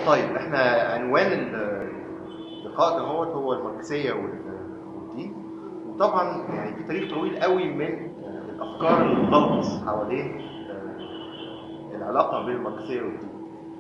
طيب احنا عنوان اللقاء ده هو هو الماركسيه وال- والدين وطبعا يعني في تاريخ طويل قوي من الافكار الغلط حوالين آه، العلاقه بين الماركسيه والدين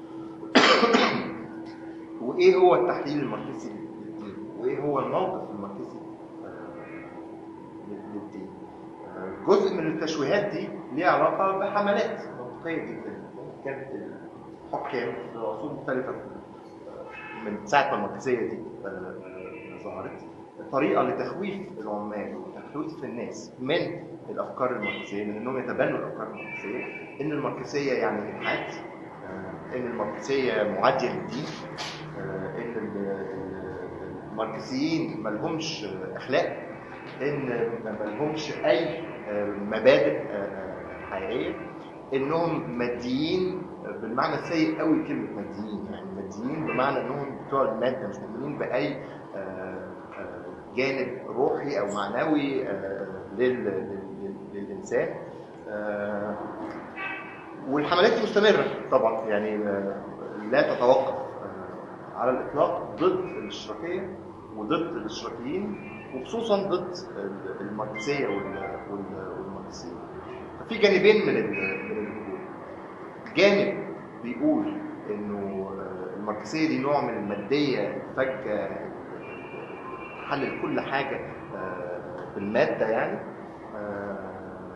وايه هو التحليل الماركسي للدين وايه هو الموقف الماركسي آه، للدين آه، جزء من التشويهات دي ليها علاقه بحملات منطقيه جدا كانت الحكام في عصور مختلفه من ساعه ما الماركسيه دي آه، ظهرت طريقه لتخويف العمال وتخويف الناس من الافكار الماركسيه من انهم يتبنوا الافكار الماركسيه ان الماركسيه يعني الحاد آه، ان الماركسيه معاديه للدين آه، ان ال- الماركسيين ما لهمش اخلاق ان ما لهمش اي آه، مبادئ آه، حقيقيه انهم ماديين بالمعنى السيء قوي كلمه ماديين يعني ماديين بمعنى انهم بتوع الماده مش مؤمنين باي آه، آه، جانب روحي او معنوي آه، لل- لل- للانسان آه، والحملات دي مستمره طبعا يعني آه، لا تتوقف آه، على الاطلاق ضد الاشتراكيه وضد الاشتراكيين وخصوصا ضد الماركسيه وال- وال- والماركسيين ففي جانبين من ال- من الهجوم جانب بيقول انه آه، الماركسيه دي نوع من الماديه الفجه تحلل كل حاجه آه، بالماده يعني آه،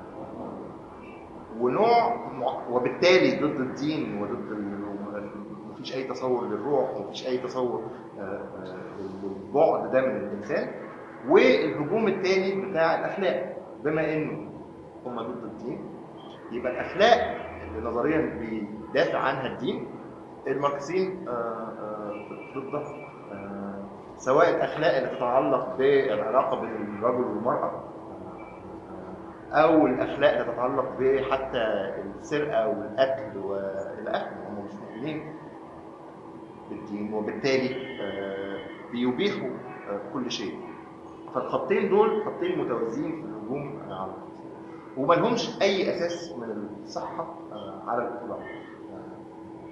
ونوع مع- وبالتالي ضد الدين وضد ال- مفيش اي تصور للروح ومفيش اي تصور آه، آه، للبعد ده من الانسان والهجوم الثاني بتاع الاخلاق بما انه هم ضد الدين يبقى الاخلاق اللي نظريا بيدافع عنها الدين الماركسيين آه، آه، ضدها آه، سواء الاخلاق اللي تتعلق بالعلاقه بين الرجل والمراه آه، او الاخلاق اللي تتعلق بحتى السرقه والقتل والى اخره هم مش مؤمنين بالدين وبالتالي آه، بيبيحوا آه، كل شيء فالخطين دول خطين متوازيين في الهجوم على الماركسية. وما لهمش اي اساس من الصحه آه، على الاطلاق آه،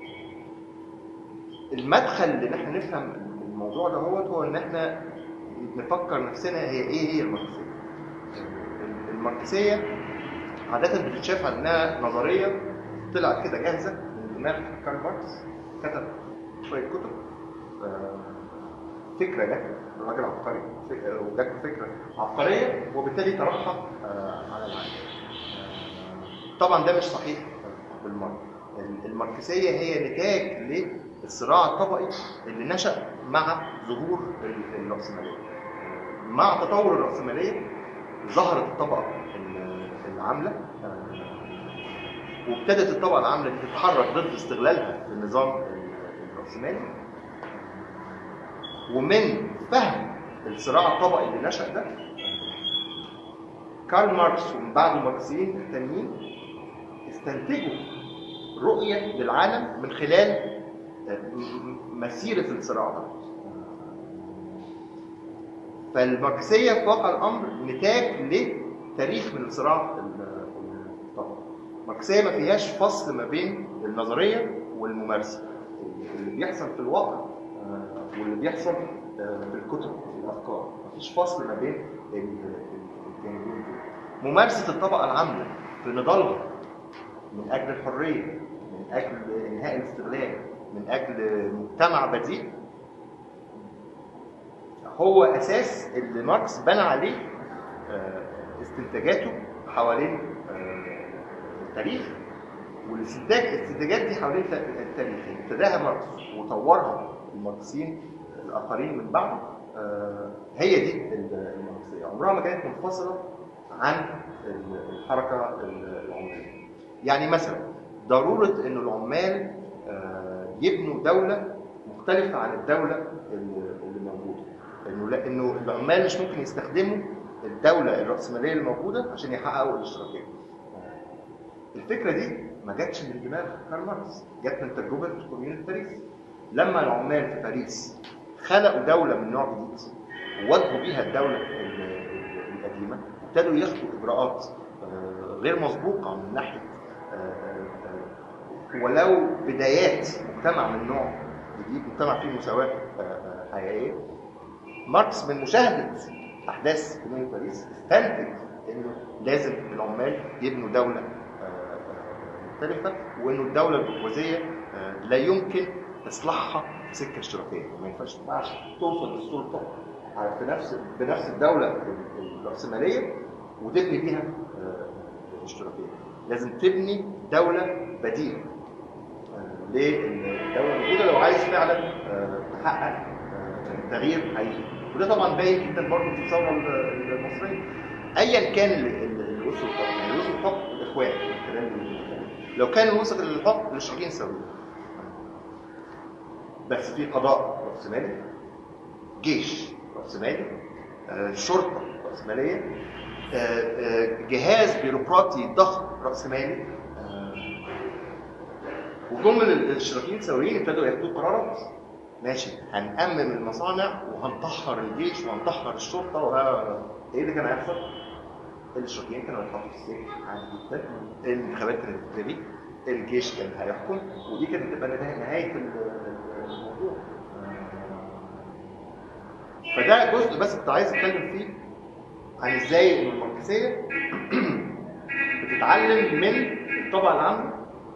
المدخل ان احنا نفهم الموضوع ده هو هو ان احنا نفكر نفسنا هي ايه هي الماركسيه الماركسيه عاده بتتشاف على انها نظريه طلعت كده جاهزه من دماغ كارل ماركس كتب شويه كتب آه، فكره جت راجل عبقري فك- وجات له فكره عبقريه وبالتالي طرحها آه، على العالم آه، طبعا ده مش صحيح بالمره الماركسيه هي نتاج للصراع الطبقي اللي نشا مع ظهور ال- الراسماليه مع تطور الراسماليه ظهرت الطبقه ال- العامله آه، وابتدت الطبقه العامله دي تتحرك ضد استغلالها في النظام ال- الراسمالي ومن فهم الصراع الطبقي اللي نشأ ده كارل ماركس ومن بعد الماركسيين التانيين استنتجوا رؤية للعالم من خلال م- مسيرة الصراع ده فالماركسية في واقع الأمر نتاج لتاريخ من الصراع ال- الطبقي الماركسية ما فيهاش فصل ما بين النظرية والممارسة اللي بيحصل في الواقع آه، واللي بيحصل آه، في الكتب في الافكار مفيش فصل ما بين ال- ال- الجانبين دول ممارسه الطبقه العامله في نضالها من اجل الحريه من اجل انهاء الاستغلال من اجل مجتمع بديل هو اساس اللي ماركس بنى عليه آه، استنتاجاته حوالين آه، التاريخ والاستنتاج الاستنتاجات دي حوالين التاريخ ابتداها ماركس وطورها الماركسيين الاخرين من بعده آه، هي دي الماركسيه عمرها ما كانت منفصله عن الحركه العماليه يعني مثلا ضروره ان العمال آه، يبنوا دوله مختلفه عن الدوله اللي اللي موجوده انه لا انه العمال مش ممكن يستخدموا الدوله الراسماليه الموجوده عشان يحققوا الاشتراكيه الفكره دي ما جاتش من دماغ كارل ماركس جت من تجربه كوميونة باريس لما العمال في باريس خلقوا دوله من نوع جديد وواجهوا بيها الدوله ال- ال- القديمه ابتدوا ياخدوا اجراءات آه، غير مسبوقه من ناحيه آه، آه، ولو بدايات مجتمع من نوع جديد مجتمع فيه مساواة آه، آه، حقيقية ماركس من مشاهدة أحداث كومون باريس استنتج إنه لازم العمال يبنوا دولة آه، آه، مختلفة وإنه الدولة البرجوازية آه، لا يمكن إصلاحها في سكة اشتراكية ما ينفعش تنفعش توصل للسلطة في نفس بنفس الدولة الرأسمالية وتبني بيها آه، اشتراكية لازم تبني دولة بديلة آه، للدولة الموجودة لو عايز فعلا آه، تحقق آه، تغيير حقيقي وده طبعا باين جدا برضه في الثورة المصرية ايا كان اللي اللي وصل للحكم يعني اللي وصل للحكم الاخوان الكلام اللي- لو كان اللي وصل للحكم الاشتراكيين سويين بس في قضاء رأسمالي جيش رأسمالي آه، شرطة رأسمالية آه، آه، جهاز بيروقراطي ضخم رأسمالي آه، وجم الاشتراكيين الثوريين ابتدوا ياخدوا قرارات ماشي هنأمم المصانع وهنطهر الجيش وهنطهر الشرطة وه... ايه اللي كان هيحصل؟ الاشتراكيين كانوا هيتحطوا في السجن عادي جدا الانتخابات كانت هتتلغي الجيش كان هيحكم ودي كانت هتبقى نهاية نهاية الموضوع فده جزء بس كنت عايز اتكلم فيه عن ازاي ان الماركسيه بتتعلم من الطبقه العامه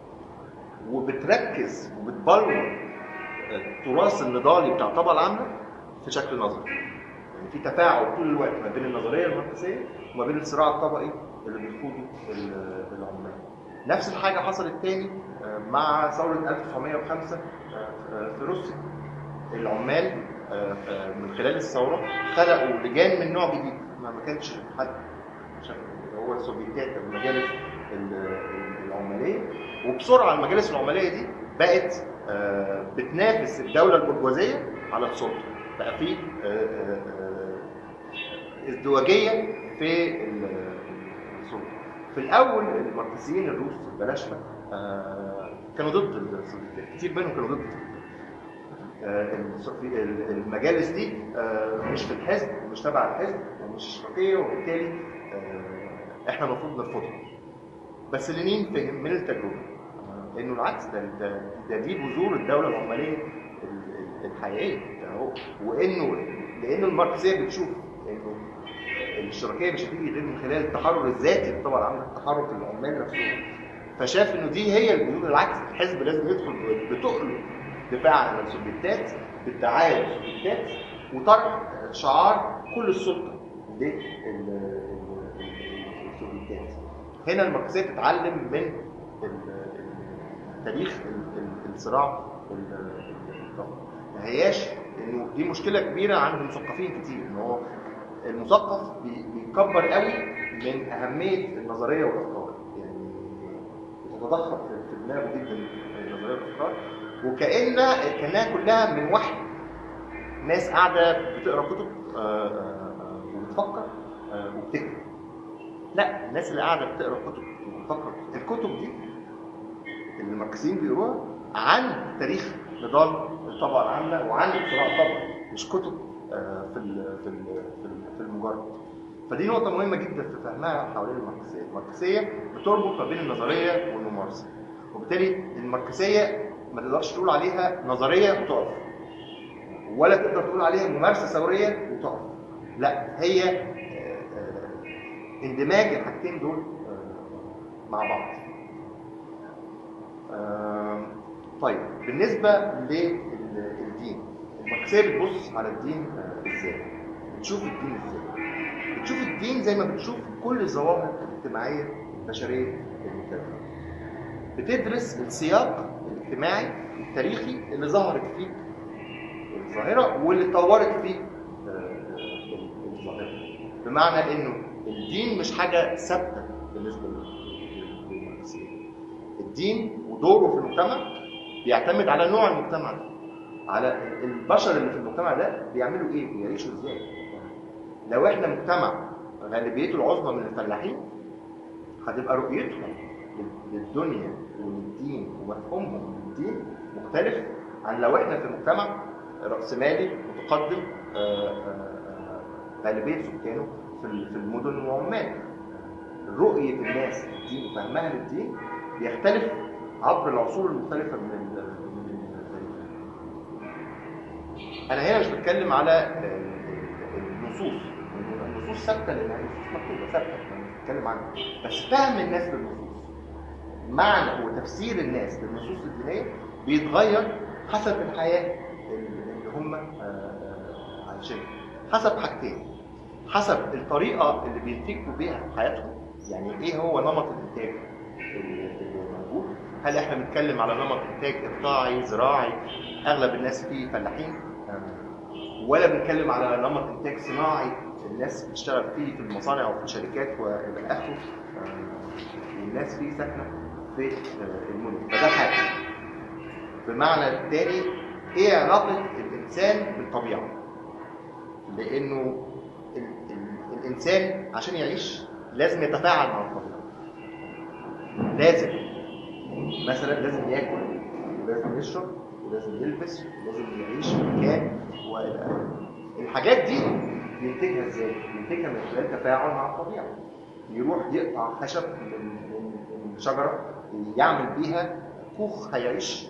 وبتركز وبتبلور التراث النضالي بتاع الطبقه العامه في شكل نظري يعني في تفاعل طول الوقت ما بين النظريه الماركسيه وما بين الصراع الطبقي اللي بيخوضه ال- العمال نفس الحاجه حصلت تاني آه، مع ثوره 1905 آه، في روسيا العمال آه، آه، من خلال الثوره خلقوا لجان من نوع جديد ما ما كانش حد شاف هو السوفيتات او المجالس ال- ال- العماليه وبسرعه المجالس العماليه دي بقت آه، بتنافس الدوله البرجوازيه على السلطه بقى في آه، آه، آه، ازدواجيه في ال- السلطه في الاول الماركسيين الروس البلاشفه آه، كانوا ضد السوفيتات كتير منهم كانوا ضد السوفيتات آه، الصفي- ال- المجالس دي آه، مش في الحزب ومش تبع الحزب ومش اشتراكيه وبالتالي آه، احنا المفروض نرفضها بس لينين فهم من التجربه آه، انه العكس ده ده, ده دي بذور الدوله العماليه ال- ال- الحقيقيه ده هو وانه لان الماركسيه بتشوف انه الاشتراكيه مش هتيجي غير من خلال التحرر الذاتي طبعا عامل تحرك العمال نفسهم فشاف انه دي هي البذور العكس الحزب لازم يدخل بتقله دفاع عن السوفيتات بالدعايه للسوفيتات وطرح شعار كل السلطه للسوفيتات هنا الماركسيه تتعلم من ال- تاريخ ال- ال- الصراع ال- الطبقي ما هياش انه دي مشكله كبيره عند المثقفين كتير ان هو المثقف بي- بيكبر قوي من اهميه النظريه والافكار يعني بتتضخم في في دماغه جدا النظريه والافكار وكأن كانها كلها من وحي ناس قاعده بتقرا كتب آه، آه، آه، وبتفكر آه، وبتكتب لا الناس اللي قاعده بتقرا كتب وبتفكر الكتب دي اللي الماركسيين بيقروها عن تاريخ نضال الطبقه العامه وعن الصراع الطبقي مش كتب آه، في ال- في ال- في ال- في المجرد فدي نقطه مهمه جدا في فهمها حوالين الماركسيه الماركسيه بتربط ما بين النظريه والممارسه وبالتالي الماركسيه ما تقدرش تقول عليها نظريه وتقف ولا تقدر تقول عليها ممارسه ثوريه وتقف لا هي آه، آه، اندماج الحاجتين دول آه، مع بعض آم، طيب بالنسبه للدين الماركسيه بتبص على الدين آه، ازاي بتشوف الدين ازاي بتشوف الدين زي ما بتشوف كل الظواهر الاجتماعيه البشريه المختلفه بتدرس السياق الاجتماعي التاريخي اللي ظهرت فيه الظاهره واللي طورت فيه آه، الظاهره بمعنى انه الدين مش حاجه ثابته بالنسبه لل- للماركسيه الدين ودوره في المجتمع بيعتمد على نوع المجتمع ده على البشر اللي في المجتمع ده بيعملوا ايه بيعيشوا ازاي لو احنا مجتمع غالبيته العظمى من الفلاحين هتبقى رؤيتهم لل- للدنيا وللدين ومفهومهم للدين مختلف عن لو احنا في مجتمع رأسمالي متقدم آه، آه، آه، غالبية سكانه في ال- في المدن وعمال رؤية الناس للدين وفهمها للدين بيختلف عبر العصور المختلفة من ال- من التاريخ انا هنا مش بتكلم على النصوص النصوص ثابته لانها نصوص مكتوبه ثابته احنا بنتكلم عنها بس فهم الناس للنصوص معنى وتفسير الناس للنصوص الدينيه بيتغير حسب الحياه اللي هم عايشينها حسب حاجتين حسب الطريقه اللي بينتجوا بيها في حياتهم يعني ايه هو نمط الانتاج اللي موجود هل احنا بنتكلم على نمط انتاج اقطاعي زراعي اغلب الناس فيه فلاحين ولا بنتكلم على نمط انتاج صناعي الناس بتشتغل فيه في المصانع وفي الشركات والى اخره والناس فيه ساكنه في المدن فده حاجه بمعنى التالي ايه علاقه الانسان بالطبيعه لانه ال ال الانسان عشان يعيش لازم يتفاعل مع الطبيعه لازم مثلا لازم ياكل ولازم يشرب ولازم يلبس ولازم يعيش في مكان والى اخره الحاجات دي بينتجها ازاي؟ بينتجها من خلال تفاعل مع الطبيعه يروح يقطع خشب من من شجره يعمل بيها كوخ هيعيش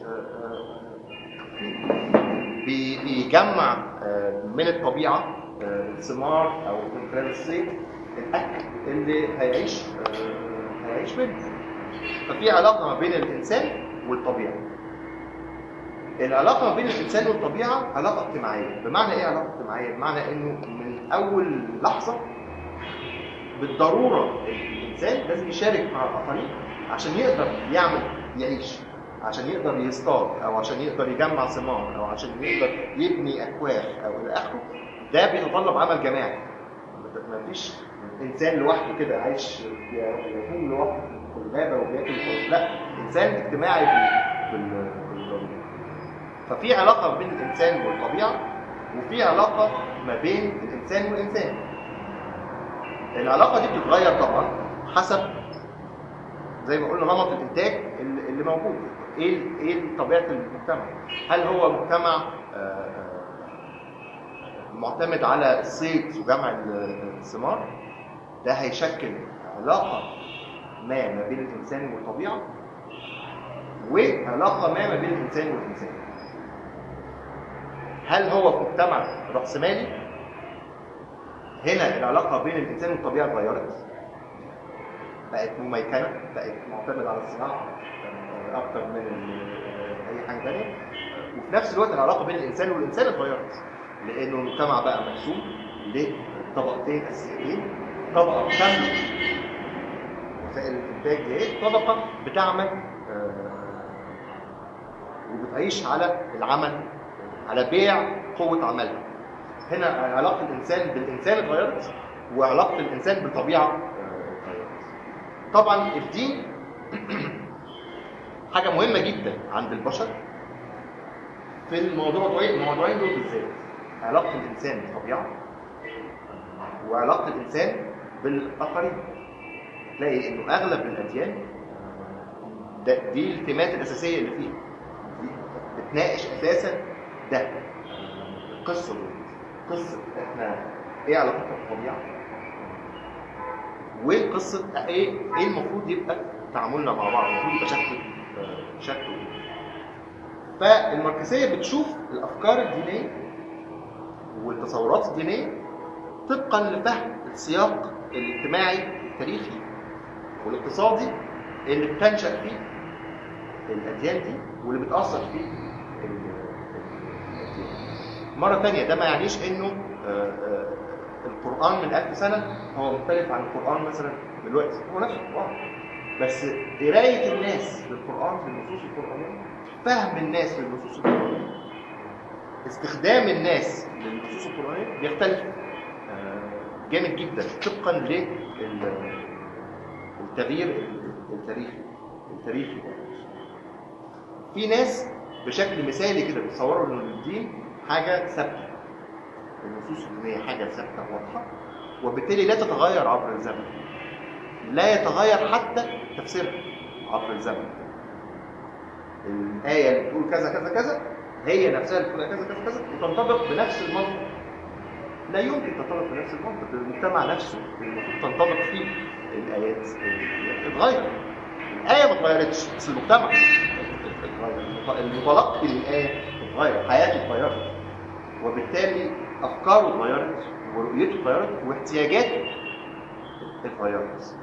بيجمع من الطبيعه الثمار او من خلال الصيد الاكل اللي هيعيش هيعيش منه ففي علاقه ما بين الانسان والطبيعه العلاقه ما بين الانسان والطبيعه علاقه اجتماعيه بمعنى ايه علاقه اجتماعيه بمعنى انه من اول لحظه بالضروره الانسان لازم يشارك مع الاخرين عشان يقدر يعمل يعيش عشان يقدر يصطاد او عشان يقدر يجمع ثمار او عشان يقدر يبني اكواخ او الى اخره ده بيتطلب عمل جماعي ما فيش انسان لوحده كده عايش يقوم لوحده في الغابه وبياكل لا انسان اجتماعي في ففي علاقه ما بين الانسان والطبيعه وفي علاقه ما بين الانسان والانسان العلاقه دي بتتغير طبعا حسب زي ما قلنا نمط الانتاج اللي موجود ايه ايه طبيعه المجتمع هل هو مجتمع معتمد على الصيد وجمع الثمار ده هيشكل علاقه ما ما بين الانسان والطبيعه وعلاقه ما ما بين الانسان والانسان هل هو في مجتمع راسمالي هنا العلاقه بين الانسان والطبيعه اتغيرت بقت مميكنه بقت معتمد على الصناعه اكتر من اي حاجه ثانيه وفي نفس الوقت العلاقه بين الانسان والانسان اتغيرت لانه المجتمع بقى مقسوم لطبقتين اساسيتين طبقه بتعمل وسائل الانتاج دي طبقه بتعمل وبتعيش على العمل على بيع قوه عملها هنا علاقه الانسان بالانسان اتغيرت وعلاقه الانسان بالطبيعه اتغيرت طبعا الدين حاجه مهمه جدا عند البشر في الموضوع الموضوعين دول بالذات علاقه الانسان بالطبيعه وعلاقه الانسان بالاخرين تلاقي انه اغلب الاديان ده دي التيمات الاساسيه اللي فيها دي بتناقش اساسا ده القصه دي قصه احنا ايه علاقتنا بالطبيعه وقصه ايه ايه المفروض يبقى تعاملنا مع بعض المفروض يبقى شكل شكله ايه فالماركسيه بتشوف الافكار الدينيه والتصورات الدينيه طبقا لفهم السياق الاجتماعي التاريخي والاقتصادي اللي بتنشا فيه الاديان دي واللي بتاثر فيه الاديان مره ثانيه ده ما يعنيش انه القران من ألف سنه هو مختلف عن القران مثلا دلوقتي هو نفس القران بس قرايه الناس للقران للنصوص القرانيه فهم الناس للنصوص القرانيه استخدام الناس للنصوص القرانيه بيختلف جامد جدا طبقا للتغيير التاريخي التاريخي في ناس بشكل مثالي كده بيتصوروا ان الدين حاجه ثابته النصوص الدينيه حاجه ثابته واضحه وبالتالي لا تتغير عبر الزمن لا يتغير حتى تفسيرها عبر الزمن الآية اللي بتقول كذا كذا كذا هي نفسها اللي بتقول كذا كذا كذا وتنطبق بنفس المنطق لا يمكن تنطبق بنفس المنطق المجتمع نفسه المفروض تنطبق فيه الآيات اتغير الآية ما اتغيرتش بس المجتمع اتغير المتلقي للآية اتغير حياته اتغيرت وبالتالي افكاره اتغيرت ورؤيته اتغيرت واحتياجاته اتغيرت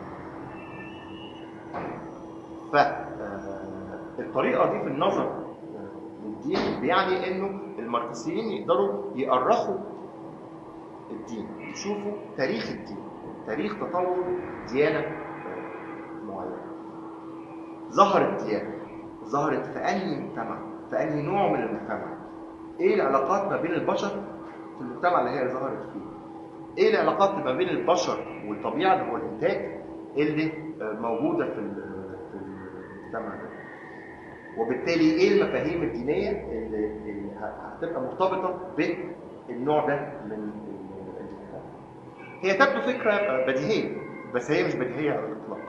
فالطريقه دي في النظر آه، للدين بيعني انه الماركسيين يقدروا يأرخوا الدين يشوفوا تاريخ الدين تاريخ تطور ديانه آه، معينه ظهرت ديانه ظهرت في انهي مجتمع في انهي نوع من المجتمع ايه العلاقات ما بين البشر في المجتمع اللي هي ظهرت فيه ايه العلاقات ما بين البشر والطبيعه اللي هو الانتاج اللي آه، موجوده في ال- في المجتمع ده وبالتالي ايه المفاهيم الدينيه اللي, اللي ه- هتبقى مرتبطه بالنوع ده من المجتمع هي تبدو فكره آه، بديهيه بس هي مش بديهيه على الاطلاق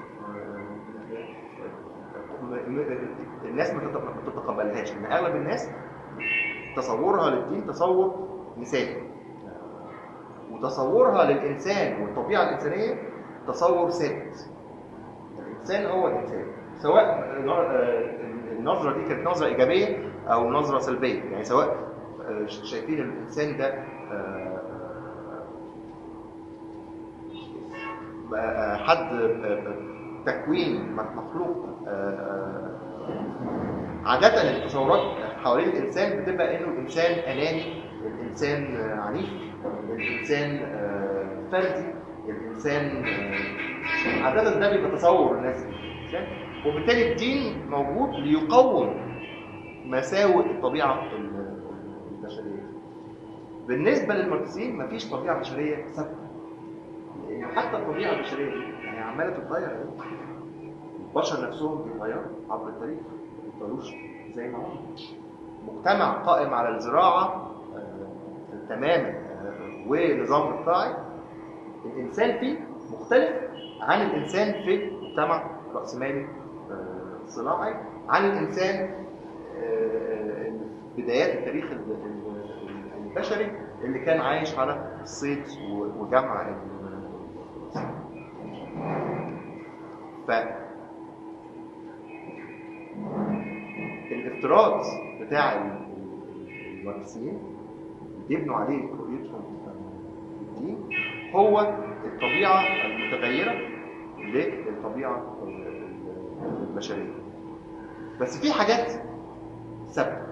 م- م- الناس ما تت- ما تتقبلهاش ان اغلب الناس تصورها للدين تصور مثالي وتصورها للانسان والطبيعه الانسانيه تصور ثابت الانسان هو الانسان سواء آه، النظره دي كانت نظره ايجابيه او نظره سلبيه يعني سواء آه، شايفين الانسان ده آه، آه، حد آه، تكوين مخلوق آه، آه، عادة التصورات حوالين الإنسان بتبقى إنه الإنسان أناني، الإنسان آه، عنيف، الإنسان آه، فردي، الإنسان آه، عادة ده بيبقى تصور الناس دي. وبالتالي الدين موجود ليقوم مساوئ الطبيعة ال- البشرية. بالنسبة للماركسيين مفيش طبيعة بشرية ثابتة. لأن حتى الطبيعة البشرية دي يعني عمالة تتغير أهي. البشر نفسهم بيتغيروا عبر التاريخ ما بيفضلوش زي ما هم مجتمع قائم على الزراعة آه، تماما آه، ونظام اقطاعي الإنسان فيه مختلف عن الإنسان في مجتمع رأسمالي آه، صناعي عن الإنسان آه، بدايات التاريخ ال- ال- البشري اللي كان عايش على الصيد و- وجمع ال- ف الافتراض بتاع ال- ال- الماركسيين اللي بيبنوا عليه رؤيتهم الدين هو الطبيعة المتغيرة للطبيعة البشرية بس في حاجات ثابتة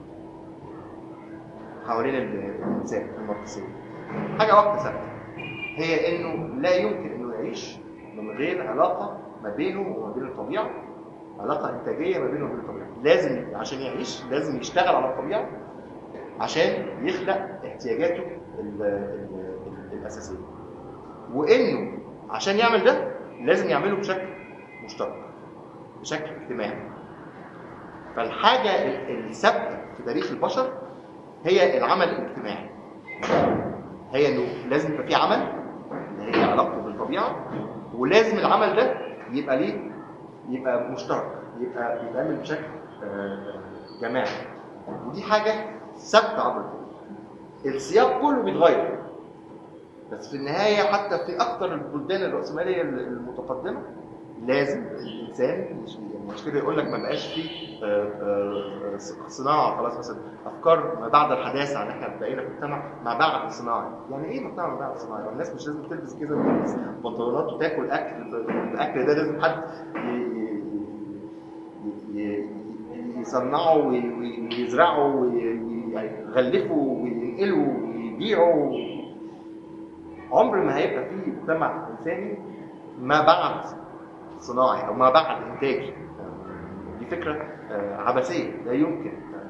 حوالين ال- الإنسان الماركسية حاجة واحدة ثابتة هي إنه لا يمكن إنه يعيش من غير علاقة ما بينه وما بين الطبيعة علاقة إنتاجية ما بينه وبين الطبيعة لازم عشان يعيش لازم يشتغل على الطبيعة عشان يخلق احتياجاته ال ال ال الأساسية وإنه عشان يعمل ده لازم يعمله بشكل مشترك بشكل اجتماعي فالحاجة ال- الثابتة في تاريخ البشر هي العمل الاجتماعي هي انه لازم يبقى في عمل اللي هي علاقته بالطبيعه ولازم العمل ده يبقى ليه يبقى مشترك يبقى يتعمل بشكل آه، جماعي ودي حاجه ثابته عبر التاريخ السياق كله بيتغير بس في النهايه حتى في اكثر البلدان الراسماليه المتقدمه لازم الانسان مش يعني مش كده يقول لك ما بقاش فيه آه، آه، صناعه خلاص مثلا افكار ما بعد الحداثه عن احنا بقينا في مجتمع ما بعد الصناعي يعني ايه مجتمع ما بعد الصناعي الناس مش لازم تلبس كده وتلبس بنطلونات وتاكل اكل الاكل ده لازم حد ي- ي- ي- ي- يصنعه وي- وي- ويزرعه ويغلفه وينقله ويبيعه عمر ما هيبقى فيه مجتمع انساني ما بعد صناعي او ما بعد انتاجي دي فكره آه، عبثيه لا يمكن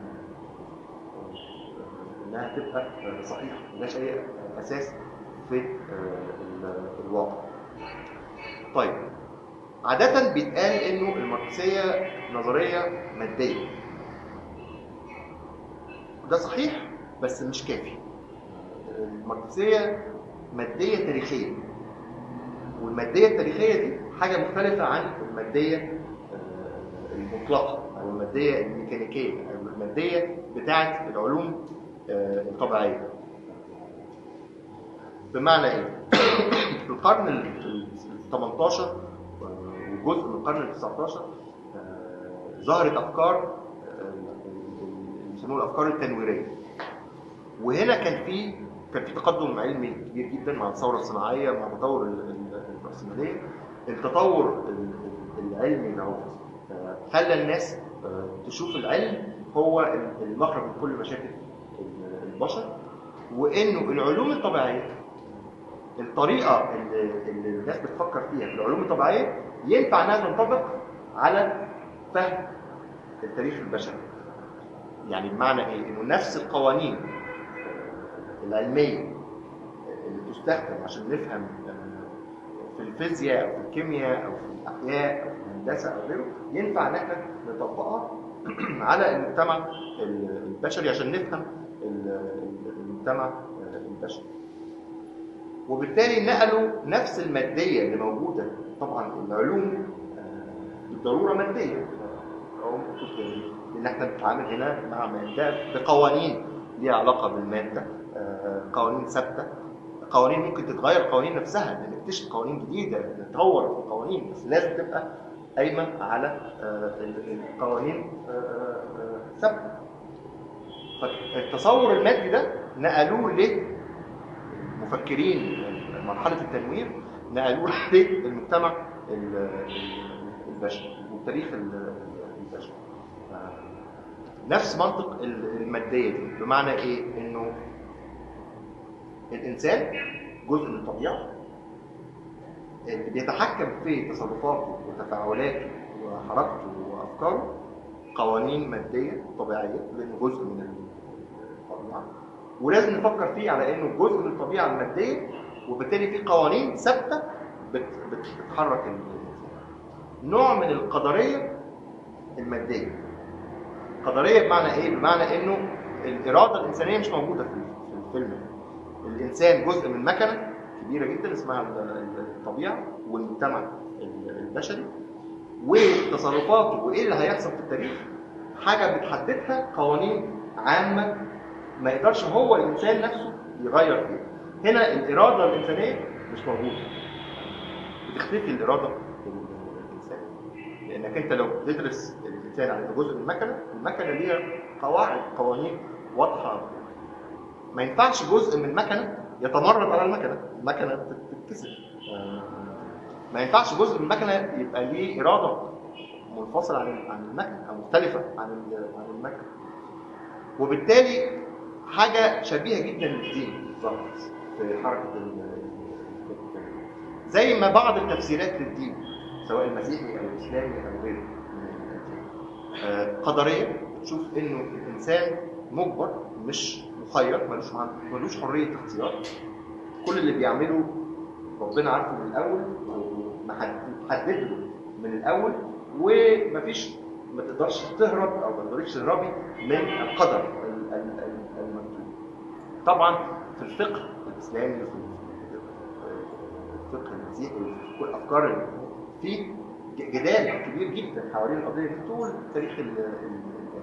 آه، انها تبقى آه، صحيحه ملهاش اي اساس في آه، ال- الواقع طيب عادة بيتقال انه الماركسية نظرية مادية ده صحيح بس مش كافي الماركسية مادية تاريخية والمادية التاريخية دي حاجة مختلفة عن المادية آه، المطلقة أو المادية الميكانيكية أو المادية بتاعة العلوم آه، الطبيعية بمعنى إيه؟ في القرن ال 18 وجزء من القرن ال 19 آه، ظهرت أفكار آه، اللي بيسموها الأفكار التنويرية وهنا كان في كان في تقدم علمي كبير جدا مع الثوره الصناعيه مع تطور ال- ال- الراسماليه التطور ال- ال- العلمي دوت آه، خلى الناس آه، تشوف العلم هو ال- المخرج من كل مشاكل ال- البشر وانه العلوم الطبيعيه الطريقه اللي, اللي الناس بتفكر فيها في العلوم الطبيعيه ينفع انها تنطبق على فهم التاريخ البشري يعني بمعنى ايه انه نفس القوانين العلميه اللي تستخدم عشان نفهم في الفيزياء او في الكيمياء او في الاحياء او في الهندسه او غيره ينفع ان احنا نطبقها على المجتمع البشري عشان نفهم المجتمع البشري وبالتالي نقلوا نفس الماديه اللي موجوده طبعا العلوم بالضروره ماديه لان احنا بنتعامل هنا مع ماده بقوانين ليها علاقه بالماده قوانين ثابته قوانين ممكن تتغير القوانين نفسها نكتشف قوانين جديده نطور في القوانين بس لازم تبقى قايمه على القوانين ثابته فالتصور المادي ده نقلوه للمفكرين مرحله التنوير نقلوه للمجتمع البشري والتاريخ البشري نفس منطق الماديه دي بمعنى ايه انه الانسان جزء من الطبيعه اللي بيتحكم في تصرفاته وتفاعلاته وحركته وافكاره قوانين ماديه طبيعيه لانه جزء من الطبيعه ولازم نفكر فيه على انه جزء من الطبيعه الماديه وبالتالي في قوانين ثابته بتحرك الانسان نوع من القدريه الماديه قدريه بمعنى ايه بمعنى انه الاراده الانسانيه مش موجوده في الفيلم الانسان جزء من مكنه كبيره جدا اسمها الطبيعه والمجتمع البشري وتصرفاته وايه اللي هيحصل في التاريخ حاجه بتحددها قوانين عامه ما يقدرش هو الانسان نفسه يغير فيها هنا الاراده الانسانيه مش موجوده بتختفي الاراده الانسانيه لانك انت لو بتدرس الانسان على جزء من المكنه المكنه ليها قواعد قوانين واضحه ما ينفعش جزء من المكنه يتمرد على المكنه المكنه تتكسر ما ينفعش جزء من المكنه يبقى ليه اراده منفصله عن عن المكنه او مختلفه عن عن المكنه وبالتالي حاجه شبيهه جدا للدين بالظبط في حركه زي ما بعض التفسيرات للدين سواء المسيحي او الاسلامي او غيره قدريه بتشوف انه الانسان مجبر مش مخير ملوش ملوش حريه اختيار كل اللي بيعمله ربنا عارفه من الاول محدد له من الاول ومفيش ما تقدرش تهرب او ما تقدرش تهربي من القدر المكتوب طبعا في الفقه الاسلامي وفي الفقه المسيحي وفي كل افكار في جدال كبير جدا حوالين القضيه دي طول تاريخ الاديان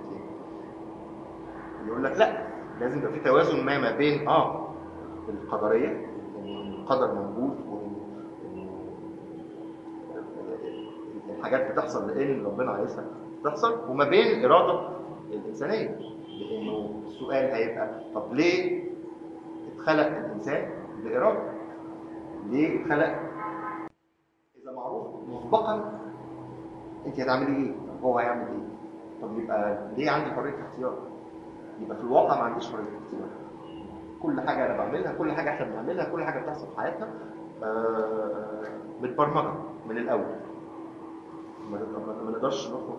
يقول لك لا لازم يبقى في توازن ما ما بين اه القدريه القدر موجود الحاجات بتحصل لان ربنا عايزها تحصل وما بين الاراده الانسانيه لانه السؤال هيبقى طب ليه اتخلق الانسان باراده؟ ليه اتخلق اذا معروف مسبقا انت هتعملي ايه؟ طب هو هيعمل ايه؟ طب يبقى ليه عندي حريه اختيار؟ يبقى في الواقع ما عنديش حريه اختيار كل حاجه انا بعملها كل حاجه احنا بنعملها كل حاجه بتحصل في حياتنا آه متبرمجه من الاول ما نقدرش نخرج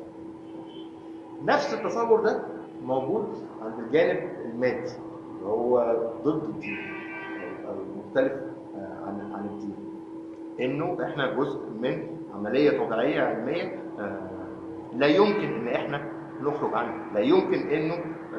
نفس التصور ده موجود عند الجانب المادي اللي هو ضد الدين او مختلف عن عن الدين انه احنا جزء من عمليه طبيعيه علميه آه لا يمكن ان احنا نخرج عنها لا يمكن انه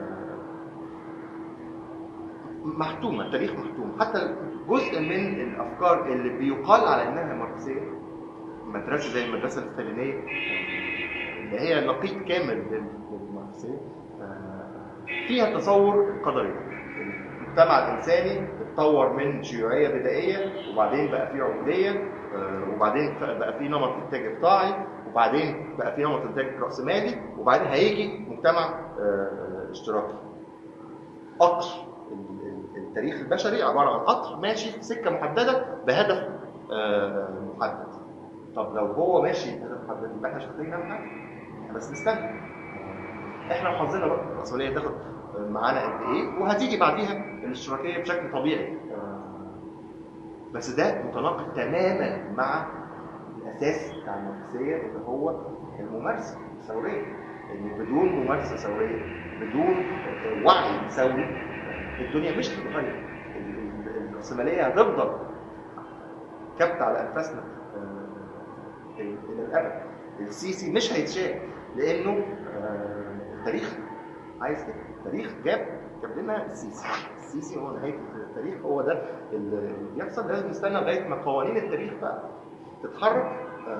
محتومة التاريخ محتوم حتى جزء من الأفكار اللي بيقال على إنها ماركسية مدرسة زي المدرسة الستالينية اللي هي نقيض كامل للماركسية فيها تصور قدري المجتمع الإنساني اتطور من شيوعية بدائية وبعدين بقى فيه عبودية وبعدين بقى فيه نمط إنتاج إقطاعي وبعدين بقى فيه نمط إنتاج رأسمالي وبعدين هيجي مجتمع اشتراكي قطر التاريخ البشري عباره عن قطر ماشي في سكه محدده بهدف آه، محدد طب لو هو ماشي بهدف محدد يبقى احنا مش محتاجين نعمل حاجه بس نستنى احنا وحظنا بقى المسؤوليه تاخد معانا قد ايه وهتيجي بعديها الاشتراكيه بشكل طبيعي بس ده متناقض تماما مع الاساس بتاع الماركسيه اللي هو الممارسه الثوريه ان بدون ممارسه ثوريه بدون وعي ثوري الدنيا مش هتتغير الراسماليه هتفضل كبت على انفاسنا الى الابد السيسي مش هيتشال لانه التاريخ عايز كده التاريخ جاب جاب لنا السيسي السيسي هو نهايه التاريخ هو ده اللي بيحصل لازم نستنى لغايه ما قوانين التاريخ بقى تتحرك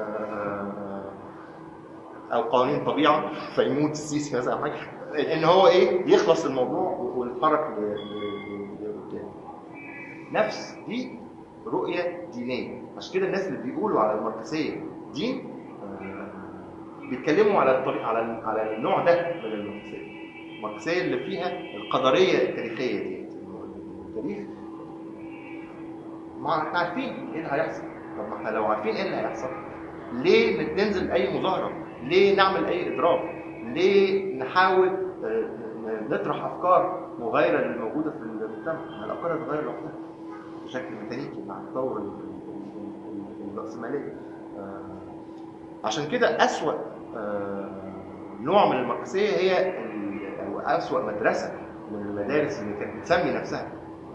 او قوانين الطبيعه فيموت السيسي مثلا حاجه ان هو ايه يخلص الموضوع ونتحرك لقدام نفس دي رؤيه دينيه عشان كده الناس اللي بيقولوا على الماركسيه دين بيتكلموا على الطريق على على النوع ده من الماركسيه الماركسيه اللي فيها القدريه التاريخيه دي التاريخ ما احنا عارفين ايه اللي هيحصل طب ما احنا لو عارفين ايه اللي هيحصل ليه ننزل اي مظاهره ليه نعمل اي اضراب ليه نحاول نطرح افكار مغايره للموجوده في المجتمع الافكار هتتغير لوحدها بشكل ميكانيكي مع تطور الراسماليه عشان كده اسوا نوع من الماركسيه هي او اسوا مدرسه من المدارس اللي كانت بتسمي نفسها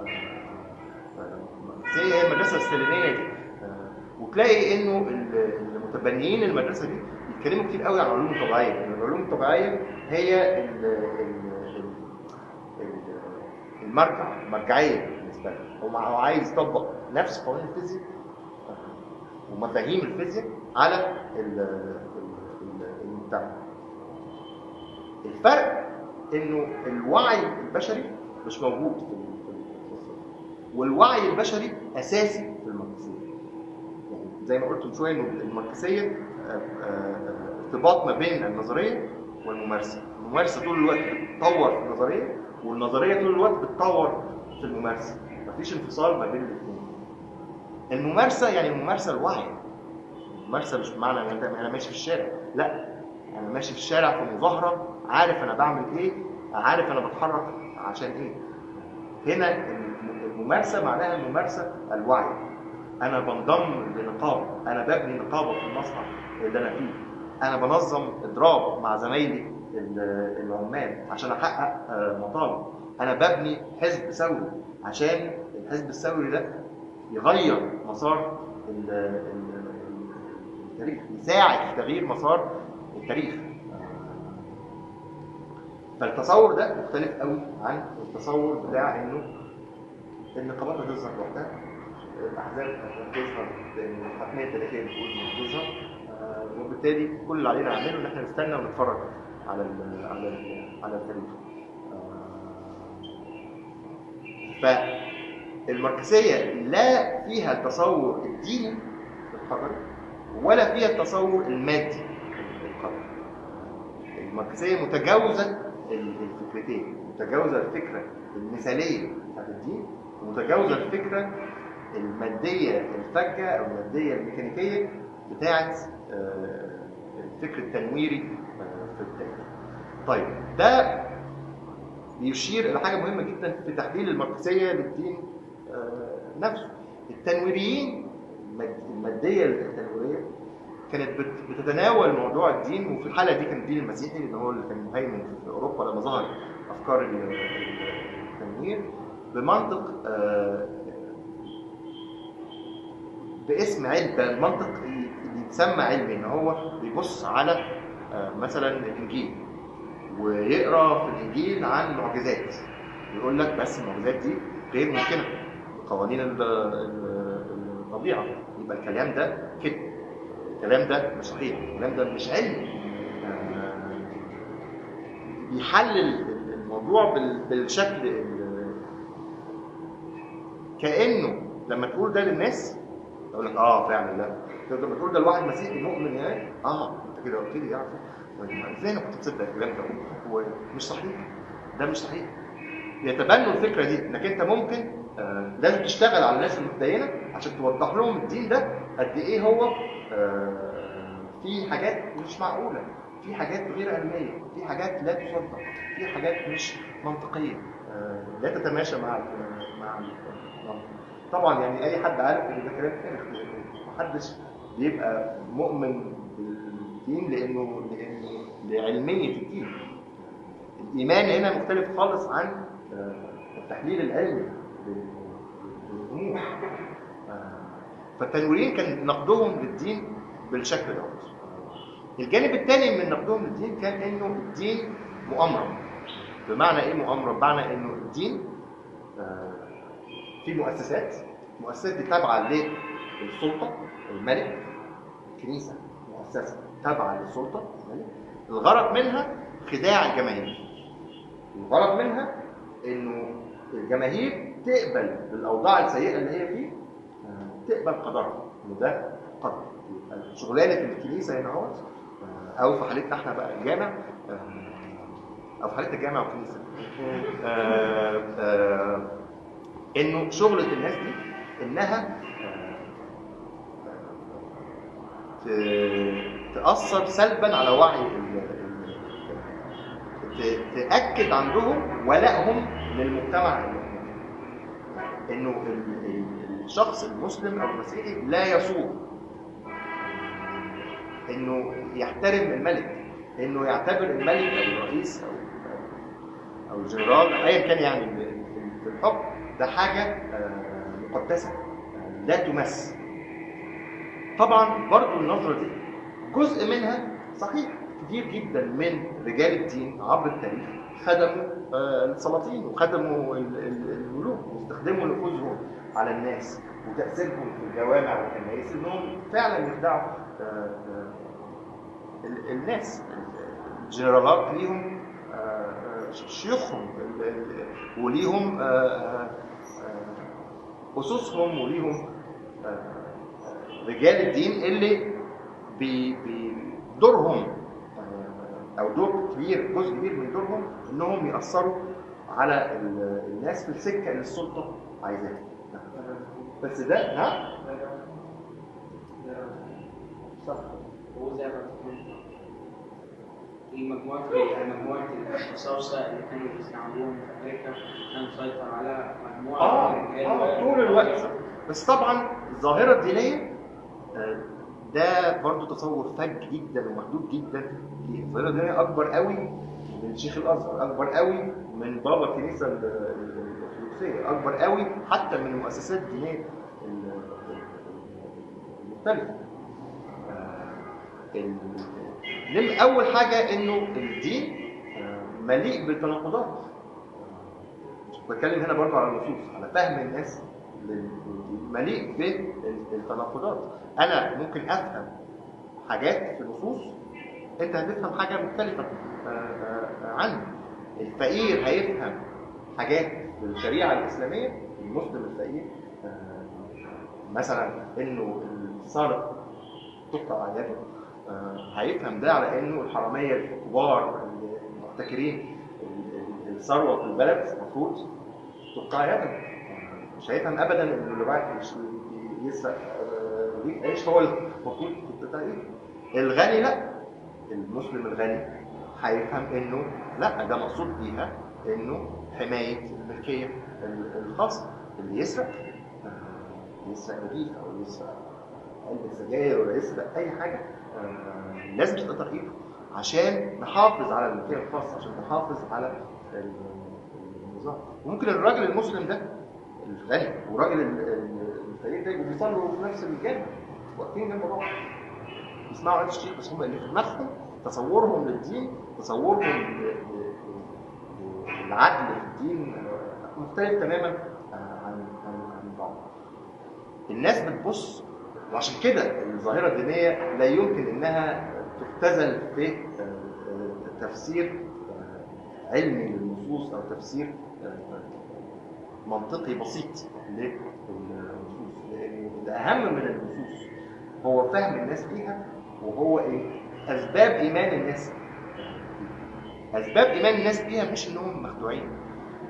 الماركسيه هي المدرسه الستالينيه دي وتلاقي انه المتبنيين المدرسه دي بيتكلموا كتير قوي عن العلوم الطبيعيه يعني العلوم الطبيعيه هي ال ال المرجع المرجعيه بالنسبه له هو عايز يطبق نفس قوانين الفيزياء ومفاهيم الفيزياء على المجتمع الفرق انه الوعي البشري مش موجود في والوعي البشري اساسي في الماركسيه يعني زي ما قلت من شويه انه الماركسيه ارتباط ما بين النظريه والممارسه الممارسه طول الوقت بتطور في النظريه والنظريه طول الوقت بتطور في الممارسه مفيش انفصال ما بين الاثنين الممارسه يعني الممارسه الوعي الممارسه مش بمعنى ان انا ماشي في الشارع لا انا ماشي في الشارع في مظاهره عارف انا بعمل ايه عارف انا بتحرك عشان ايه هنا الممارسه معناها الممارسه الوعي انا بنضم لنقابه انا ببني نقابه في المصنع اللي انا فيه انا بنظم اضراب مع زمايلي العمال عشان احقق مطالب انا ببني حزب ثوري عشان الحزب الثوري ده يغير مسار التاريخ يساعد في تغيير مسار التاريخ فالتصور ده مختلف قوي عن التصور بتاع انه النقابات هتظهر لوحدها الاحزاب هتظهر لان الحتميه التاريخيه بتقول انها هتظهر وبالتالي كل اللي علينا نعمله ان احنا نستنى ونتفرج على ال على ال على التاريخ فالماركسيه لا فيها التصور الديني الحضري ولا فيها التصور المادي القدري الماركسيه متجاوزه الفكرتين متجاوزه الفكره المثاليه بتاعت الدين ومتجاوزه الفكره الماديه الفجه او الماديه الميكانيكيه بتاعت الفكر التنويري في التاريخ. طيب ده بيشير الى حاجه مهمه جدا في تحليل الماركسيه للدين نفسه. التنويريين الماديه التنويريه كانت بتتناول موضوع الدين وفي الحاله دي كان الدين المسيحي اللي هو اللي كان مهيمن في اوروبا لما ظهر افكار التنوير بمنطق باسم علم المنطق اللي يتسمى علمي ان هو بيبص على مثلا الانجيل ويقرا في الانجيل عن معجزات يقول لك بس المعجزات دي غير ممكنه قوانين الطبيعه يبقى الكلام ده كده الكلام ده مش صحيح الكلام ده مش علمي بيحلل الموضوع بالشكل كانه لما تقول ده للناس يقول لك اه فعلا لا لما تقول ده لواحد مسيحي مؤمن يعني اه انت كده قلت لي يعني ازاي انا كنت مصدق الكلام ده هو مش صحيح ده مش صحيح بيتبنوا الفكره دي انك انت ممكن آه، لازم تشتغل على الناس المتدينه عشان توضح لهم الدين ده قد ايه هو آه، في حاجات مش معقوله في حاجات غير علميه في حاجات لا تصدق في حاجات مش منطقيه آه، لا تتماشى مع ال- مع المنطق طبعا يعني اي حد عارف ان ده كلام فارغ محدش بيبقى مؤمن بالدين لانه لانه لعلميه الدين الايمان هنا مختلف خالص عن آه، التحليل العلمي للامور آه، فالتنويرين كان نقدهم للدين بالشكل ده الجانب الثاني من نقدهم للدين كان انه الدين مؤامره بمعنى ايه مؤامره بمعنى انه الدين آه، في مؤسسات المؤسسات دي تابعه للسلطه الملك الكنيسه مؤسسه تابعه للسلطه الملك الغرض منها خداع الجماهير الغرض منها انه الجماهير تقبل بالاوضاع السيئه اللي هي فيه آه، تقبل قدرها انه ده قدر يبقى شغلانه الكنيسه هنا اهوت آه، او في حالتنا احنا بقى الجامع آه، او في حالتنا الجامع والكنيسه آه، آه، انه شغله الناس دي انها ت- تاثر سلبا على وعي ال- ال- ت- تاكد عندهم ولائهم للمجتمع اللي هم فيه. انه ال- ال- الشخص المسلم او المسيحي لا يصوم انه يحترم الملك انه يعتبر الملك او الرئيس او او الجنرال ايا كان يعني في- في الحكم ده حاجه آه، مقدسه آه، لا تمس طبعا برضو النظره دي جزء منها صحيح كتير جدا من رجال الدين عبر التاريخ خدموا آه، السلاطين وخدموا ال- ال- الملوك واستخدموا نفوذهم على الناس وتاثيرهم في الجوامع والكنائس انهم فعلا يخدعوا آه، آه، ال- الناس الجنرالات ليهم آه، آه، شيوخهم ال- ال- وليهم آه، آه، آه، اسسهم وليهم آه، رجال الدين اللي بي- بي- دورهم آه، او دور كبير جزء كبير من دورهم انهم ياثروا على ال- الناس في السكه اللي السلطه عايزاها بس ده ها صح هو زي ما تقول في مجموعة مجموعة القساوسة اللي كانوا بيستعملوهم في أمريكا كان مسيطر على مجموعة اه من الرجال اه طول الوقت بس طبعا الظاهره الدينيه آه، ده برضو تصور فج جدا ومحدود جدا ليه؟ الظاهره الدينيه اكبر قوي من شيخ الازهر اكبر قوي من بابا الكنيسه ال- ال- الارثوذكسيه اكبر قوي حتى من المؤسسات الدينيه ال- المختلفه آه، ال- نم- اول حاجه انه الدين آه، مليء بالتناقضات بتكلم هنا برضو على النصوص على فهم الناس لل- مليء بالتناقضات انا ممكن افهم حاجات في النصوص انت هتفهم حاجه مختلفه آه، آه، عني الفقير هيفهم حاجات في الشريعه الاسلاميه المسلم الفقير آه، مثلا انه السارق تقطع يده آه، هيفهم ده على انه الحراميه الكبار المحتكرين ال- ال- الثروه في البلد المفروض تقطع يده مش هيفهم ابدا ان اللي رايح يش- يسرق آه، رغيف عيش هو المفروض تقطع ايده الغني لا المسلم الغني هيفهم انه لا ده مقصود بيها انه حمايه الملكيه ال- الخاصه اللي يسرق آه، يسرق رغيف او يسرق علبه سجاير ولا يسرق اي حاجه آه، لازم تتقطع ايده عشان نحافظ على الملكيه الخاصه عشان نحافظ على ال- النظام وممكن الراجل المسلم ده الغني والراجل ال- ال- الفقير ده يبقوا بيصلوا في نفس الجامع واقفين جنب بعض يسمعوا عيد الشيخ بس هم اللي في دماغهم تصورهم للدين تصورهم ل- ل- ل- للعدل في الدين آه، مختلف تماما آه، عن عن عن بعض الناس بتبص وعشان كده الظاهرة الدينية لا يمكن انها تختزل في آه، آه، تفسير آه، علمي للنصوص او تفسير آه، منطقي بسيط للنصوص لان الاهم من النصوص هو فهم الناس ليها وهو ايه اسباب ايمان الناس اسباب ايمان الناس بيها مش انهم مخدوعين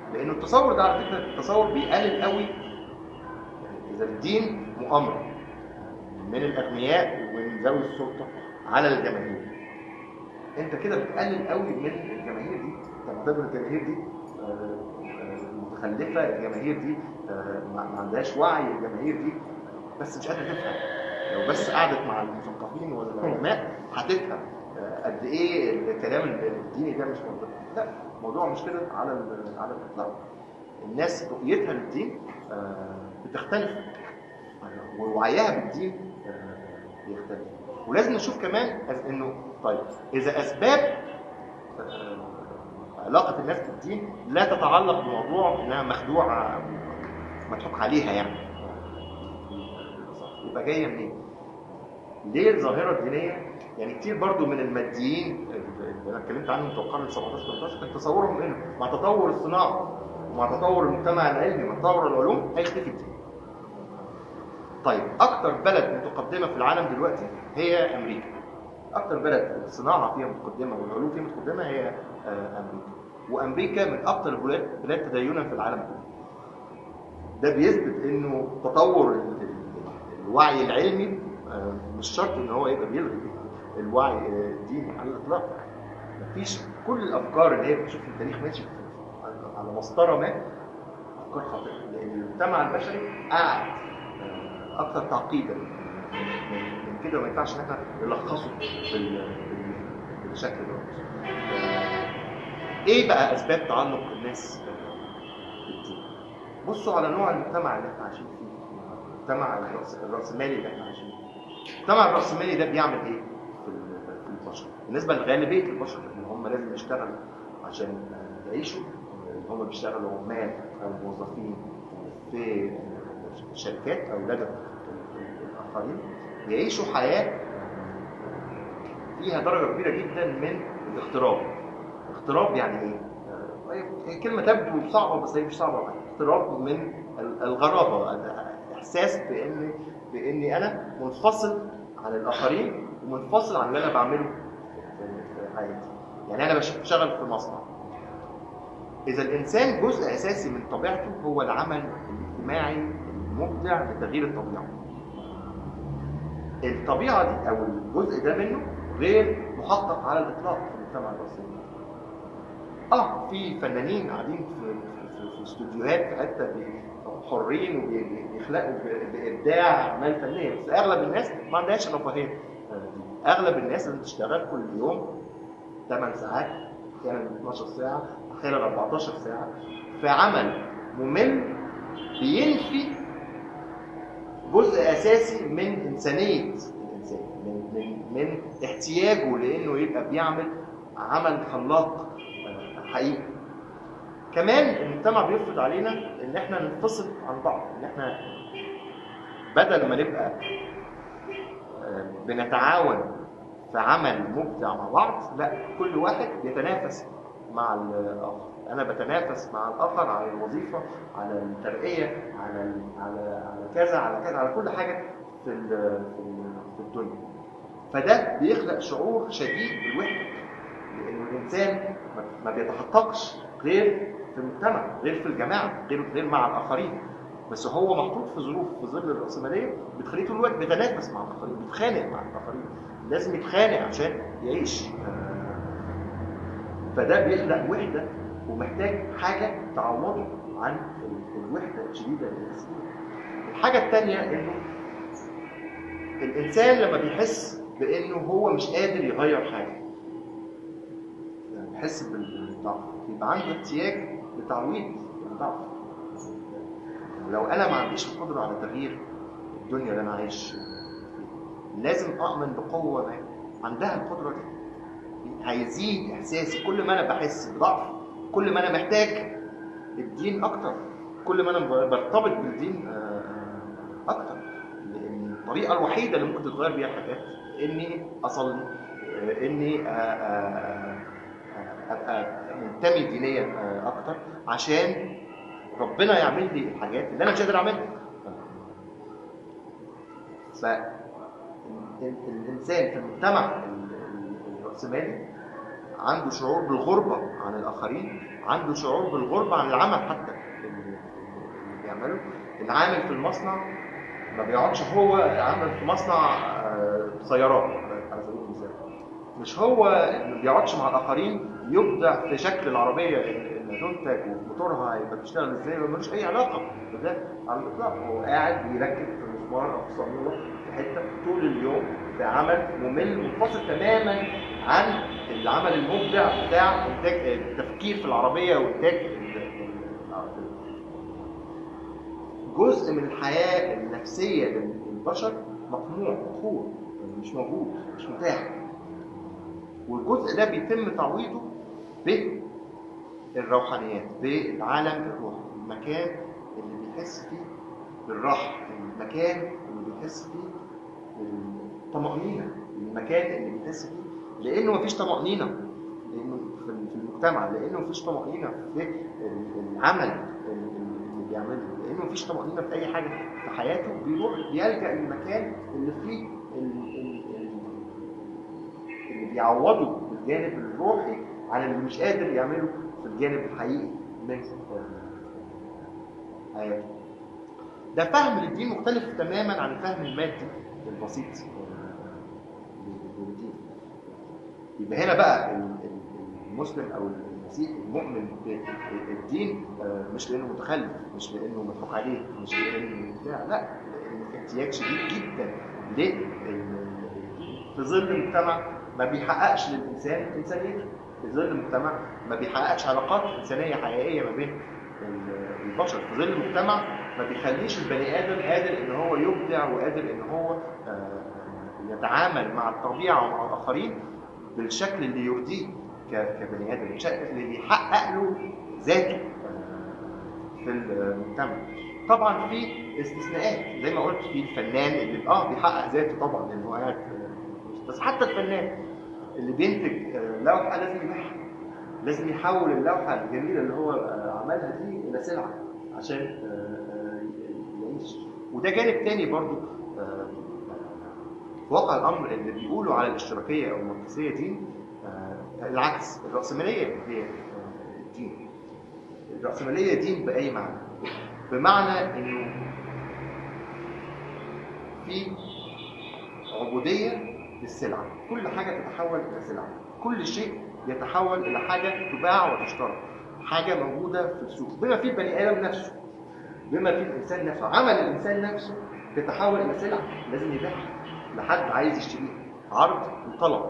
لانه التصور ده على فكره التصور بيقلل قوي اذا الدين مؤامره من الاغنياء ومن ذوي السلطه على الجماهير انت كده بتقلل قوي من الجماهير دي انت معتبر الجماهير دي آه، آه، متخلفه الجماهير دي آه، ما ما عندهاش وعي الجماهير دي بس مش قادره تفهم لو بس قعدت مع المثقفين والعلماء هتفهم آه، قد ايه الكلام الديني ده مش منطقي لا الموضوع مش كده على ال- على الاطلاق الناس رؤيتها للدين آه، بتختلف ووعيها بالدين آه، بيختلف ولازم نشوف كمان أس- انه طيب اذا اسباب آه، علاقه الناس بالدين لا تتعلق بموضوع انها مخدوعه مضحوك عليها يعني يبقى جايه منين؟ ليه الظاهره الدينيه يعني كتير برضو من الماديين اللي انا اتكلمت عنهم في القرن ال 17 18 كان تصورهم انه مع تطور الصناعه ومع تطور المجتمع العلمي ومع تطور العلوم هيختفي الدين. طيب اكتر بلد متقدمه في العالم دلوقتي هي امريكا. اكتر بلد الصناعه فيها متقدمه والعلوم فيها متقدمه هي آه، امريكا. وامريكا من اكتر البلاد بلاد تدينا في العالم كله. ده بيثبت انه تطور ال- ال- الوعي العلمي آه، مش شرط ان هو يبقى بيلغي الوعي آه، الديني على الاطلاق مفيش كل الافكار اللي هي بتشوف التاريخ ماشي على- على مسطره ما افكار خاطئه لان المجتمع البشري قاعد آه، اكثر تعقيدا من من كده ما ينفعش ان احنا نلخصه بال- بال- بالشكل ده ايه بقى اسباب تعلق الناس بالدين بصوا على نوع المجتمع اللي احنا عايشين فيه المجتمع الرأس- الرأسمالي اللي احنا عايشين فيه المجتمع الرأسمالي ده بيعمل ايه في ال- في البشر بالنسبة لغالبية البشر اللي هم لازم يشتغلوا عشان آه، يعيشوا اللي هم بيشتغلوا عمال او موظفين في الشركات او لدى الاخرين بيعيشوا حياة فيها درجة كبيرة جدا من الاغتراب اغتراب يعني ايه؟ آه، هي كلمة تبدو صعبة بس هي مش صعبة اغتراب من ال- الغرابة احساس بان باني انا منفصل عن الاخرين ومنفصل عن اللي انا بعمله في- في حياتي يعني انا بش- بشتغل في مصنع اذا الانسان جزء اساسي من طبيعته هو العمل الاجتماعي المبدع لتغيير الطبيعه الطبيعه دي او الجزء ده منه غير محقق على الاطلاق في المجتمع المصري اه في فنانين قاعدين في في, في استوديوهات في حته بي- حرين وبيخلقوا ب- بابداع اعمال فنيه بس اغلب الناس ما عندهاش الرفاهيه آه، دي. اغلب الناس اللي بتشتغل كل يوم 8 ساعات احيانا 12 ساعه احيانا 14 ساعه في عمل ممل بينفي جزء اساسي من انسانيه الانسان من من من احتياجه لانه يبقى بيعمل عمل خلاق آه، حقيقي كمان المجتمع بيفرض علينا ان احنا ننفصل عن بعض ان احنا بدل ما نبقى آه، بنتعاون في عمل مبدع مع بعض لا كل واحد بيتنافس مع الاخر انا بتنافس مع الاخر على الوظيفه على الترقيه على ال- على على كذا على كذا على كل حاجه في ال- في ال- في الدنيا فده بيخلق شعور شديد بالوحده لان الانسان ما- ما بيتحققش غير في المجتمع غير في الجماعه غير غير مع الاخرين بس هو محطوط في ظروف في ظل الراسماليه بتخليه طول الوقت بيتنافس مع الاخرين بيتخانق مع الاخرين لازم يتخانق عشان يعيش آه، فده بيخلق وحده ومحتاج حاجه تعوضه عن ال- الوحده الشديده اللي الناس فيها. الحاجه الثانيه انه الانسان لما بيحس بانه هو مش قادر يغير حاجه يعني بيحس بالضعف يبقى عنده احتياج لتعويض الضعف لو انا ما عنديش القدره على تغيير الدنيا اللي انا عايش فيها لازم اؤمن بقوه ما عندها القدره دي هيزيد احساسي كل ما انا بحس بضعف كل ما انا محتاج الدين اكتر كل ما انا برتبط بالدين آه، اكتر لان الطريقه الوحيده اللي ممكن تتغير بيها الحاجات اني اصلي آه، اني آه، آه، آه، ابقى منتمي دينيا آه، اكتر عشان ربنا يعمل لي الحاجات اللي انا مش قادر اعملها فالانسان في المجتمع ال- ال- الراسمالي عنده شعور بالغربة عن الآخرين عنده شعور بالغربة عن العمل حتى اللي اللي بيعمله العامل في المصنع ما بيقعدش هو عامل في مصنع آه، سيارات على سبيل المثال مش هو اللي ما بيقعدش مع الآخرين يبدع في شكل العربية اللي تنتج وموتورها هيبقى بيشتغل ازاي ملوش أي علاقة بده على الإطلاق هو قاعد بيركب في مسمار أو في صامولة في حتة طول اليوم في عمل ممل منفصل تماما عن العمل المبدع بتاع انتاج التفكير في العربيه وانتاج ال- ال- العربية. جزء من الحياه النفسيه للبشر مقموع مقهور مش موجود مش متاح والجزء ده بيتم تعويضه بالروحانيات بالعالم الروحي المكان اللي بيحس فيه بالراحه المكان اللي بيحس فيه بالطمأنينة المكان اللي بيحس فيه لأنه مفيش طمأنينة لأنه في في المجتمع لأنه مفيش طمأنينة في العمل اللي بيعمله لأنه مفيش طمأنينة في أي حاجة في حياته بيروح بيلجأ للمكان اللي فيه ال- ال- ال- اللي بيعوضه بالجانب الروحي عن اللي مش قادر يعمله في الجانب الحقيقي من حياته ده فهم للدين مختلف تماما عن الفهم المادي البسيط للدين يبقى هنا بقى ال- ال- المسلم او المسيحي المؤمن بالدين آه، مش لانه متخلف مش لانه مضحوك عليه مش لانه بتاع لا لانه في احتياج شديد جدا للدين في ظل مجتمع ما بيحققش للانسان انسانيته في ظل مجتمع ما بيحققش علاقات انسانيه حقيقيه ما بين ال- البشر في ظل مجتمع ما بيخليش البني ادم قادر ان هو يبدع وقادر ان هو آه، يتعامل مع الطبيعه ومع الاخرين بالشكل اللي يرضيه ك- كبني ادم الشكل اللي يحقق له ذاته آه، في المجتمع طبعا في استثناءات زي ما قلت في الفنان اللي اه بيحقق ذاته طبعا لانه قاعد في- بس حتى الفنان اللي بينتج آه، لوحه لازم يبيعها لازم يحول اللوحه الجميله اللي هو آه، عملها دي الى سلعه عشان آه، آه، يعيش وده جانب تاني برضو آه، في واقع الامر اللي بيقولوا على الاشتراكيه او الماركسيه دين آه، العكس الراسماليه هي آه، الدين الراسماليه دين باي معنى بمعنى انه في عبوديه للسلعه كل حاجه تتحول الى سلعه كل شيء يتحول الى حاجه تباع وتشترى حاجه موجوده في السوق بما فيه البني ادم نفسه بما فيه الانسان نفسه عمل الانسان نفسه تتحول الى سلعه لازم يبيعها لحد عايز يشتريها عرض وطلب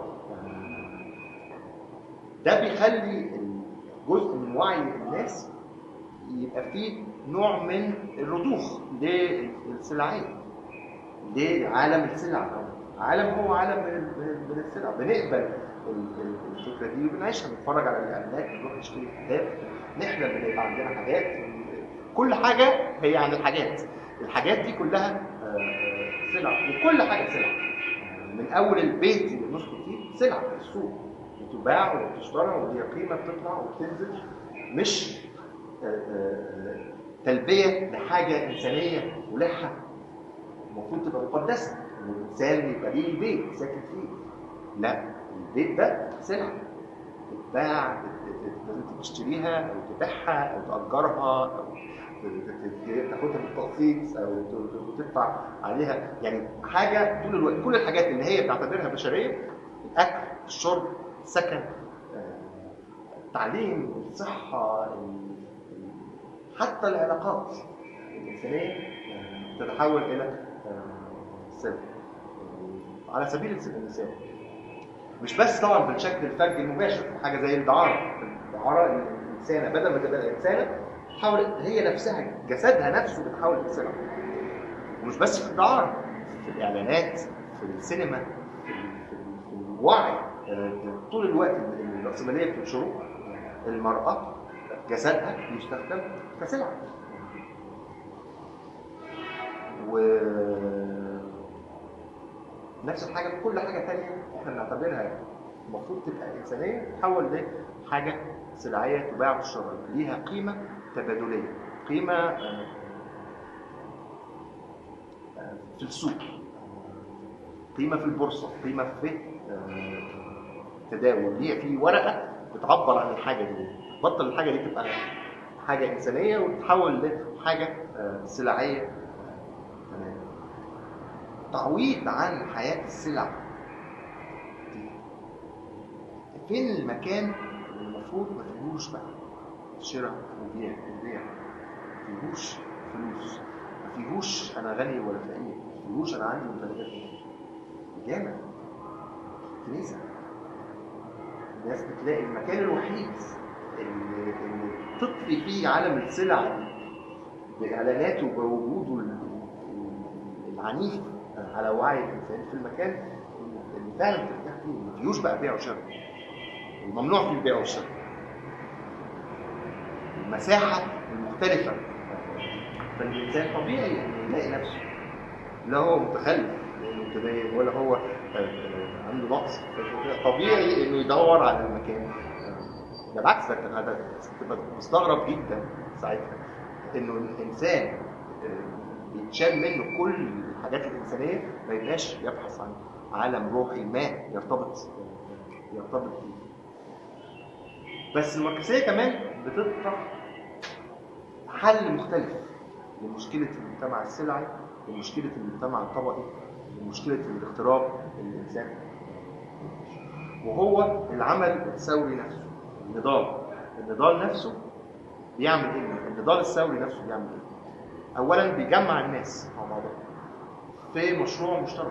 ده بيخلي جزء من وعي الناس يبقى فيه نوع من الرضوخ للسلعيه لعالم السلع عالم هو عالم من من- من السلع بنقبل ال- ال- الفكره دي وبنعيشها بنتفرج على الاعلانات بنروح نشتري حاجات نحلم بنبقى عندنا حاجات كل حاجه هي عن الحاجات الحاجات دي كلها آه، آه، سلع وكل حاجه سلع آه، من اول البيت اللي بنسكن فيه سلع في السوق بتباع وبتشترى وليها قيمه بتطلع وبتنزل مش آه، آه، آه، تلبيه لحاجه انسانيه ملحه المفروض تبقى مقدسه ان الانسان يبقى ليه بيت ساكن فيه لا البيت ده سلعه تتباع لازم تشتريها او تبيعها او تاجرها او تاخدها بالتقسيط او تدفع عليها يعني حاجه طول الوقت كل الحاجات اللي هي بنعتبرها بشريه الاكل الشرب السكن آه، التعليم الصحه ال- ال- حتى العلاقات الانسانيه آه، تتحول الى آه، سلب آه، على سبيل المثال مش بس طبعا بالشكل الفج المباشر حاجه زي الدعاره الدعاره الانسانه بدل ما تبقى انسانه تحاول هي نفسها جسدها نفسه بيتحول لسلعه ومش بس في الدعاره في الاعلانات في السينما في, ال- في, ال- في الوعي آه، طول الوقت الراسماليه بتنشره المراه جسدها بيستخدم كسلعه و نفس الحاجه في كل حاجه ثانيه احنا بنعتبرها المفروض تبقى انسانيه تتحول لحاجه سلعيه تباع بالشراء ليها قيمه تبادليه قيمه آه، آه، في السوق قيمه في البورصه قيمه في آه، تداول ليه في ورقه بتعبر عن الحاجه دي بطل الحاجه دي تبقى حاجه انسانيه وتتحول لحاجه آه، سلعيه تمام تعويض عن حياه السلع دي فين المكان اللي المفروض ما فيهوش بقى شراء وبيع وبيع ما فيهوش فلوس ما فيهوش انا غني ولا فقير ما فيهوش انا عندي ممتلكات جامع كنيسه الناس بتلاقي المكان الوحيد اللي, اللي تطفي فيه عالم السلع باعلاناته وبوجوده ال- ال- العنيف على وعي الانسان في المكان اللي فعلا بترتاح فيه ما فيهوش بقى بيع وشراء وممنوع فيه البيع والشراء المساحه المختلفه فالانسان طبيعي انه يلاقي نفسه لا هو متخلف لانه متدين ولا هو آه، آه، عنده نقص طبيعي انه يدور على المكان آه، ده بالعكس ده كان هذا تبقى مستغرب جدا ساعتها انه الانسان آه، بيتشال منه كل الحاجات الانسانيه ما يبقاش يبحث عن عالم روحي ما يرتبط يرتبط بيه بس الماركسيه كمان بتطرح حل مختلف لمشكله المجتمع السلعي لمشكله المجتمع الطبقي لمشكله الاغتراب الانسان وهو العمل الثوري نفسه النضال النضال نفسه بيعمل ايه النضال الثوري نفسه بيعمل ايه اولا بيجمع الناس مع بعضها في مشروع مشترك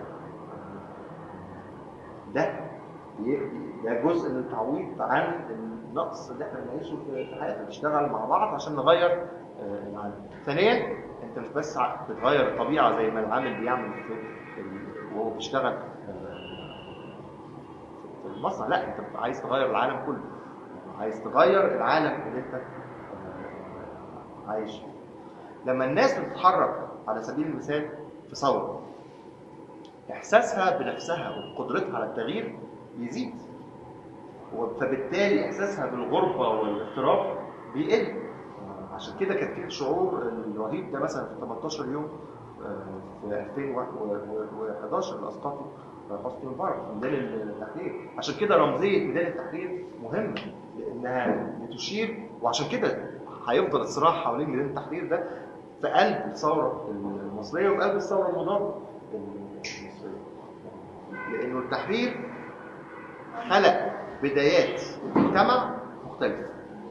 ده بي- ده جزء من التعويض عن النقص اللي احنا بنعيشه في في حياتنا بنشتغل مع بعض عشان نغير آه، العالم ثانيا انت مش بس ع- بتغير الطبيعه زي ما العامل بيعمل في ال- وهو بيشتغل آه، في المصنع لا انت بتبقى عايز تغير العالم كله عايز تغير العالم اللي انت آه، عايش فيه لما الناس بتتحرك على سبيل المثال في ثوره احساسها بنفسها وبقدرتها على التغيير بيزيد فبالتالي احساسها بالغربه والاغتراب بيقل عشان كده كان في الشعور الرهيب ده مثلا في 18 يوم آه، في 2011 اللي اسقطه حسني مبارك في ميدان التحرير عشان كده رمزيه ميدان التحرير مهمه لانها بتشير وعشان كده هيفضل الصراع حوالين ميدان التحرير ده في قلب الثوره المصريه وفي قلب الثوره المضاده المصريه لانه التحرير خلق بدايات مجتمع مختلفه